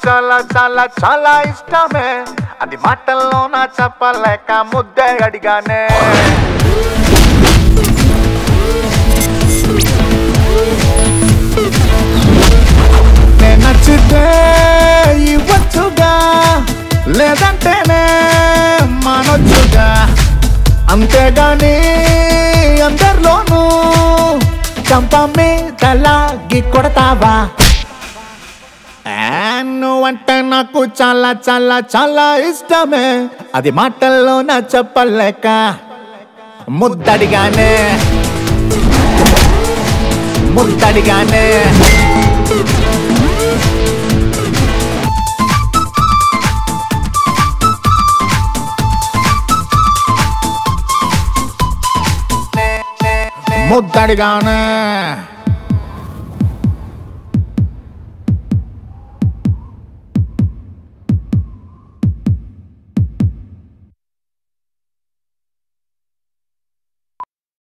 చాలా చాలా చాలా ఇష్టమే అది మాటల్లో నా చెప్పలేక ముద్దే అడిగానే నే నచ్చితే ఇవ్వచ్చుగా లేదంటేనే మానొచ్చుగా అంతేగాని అందరిలోనూ చంప మీదలాగి కొడతావా ఆ, నువ్వంటే నాకు చాలా చాలా చాలా ఇష్టమే అది మాటల్లో నా చెప్పలేక ముద్దడిగానే ముద్దడిగానే ముద్దడిగానే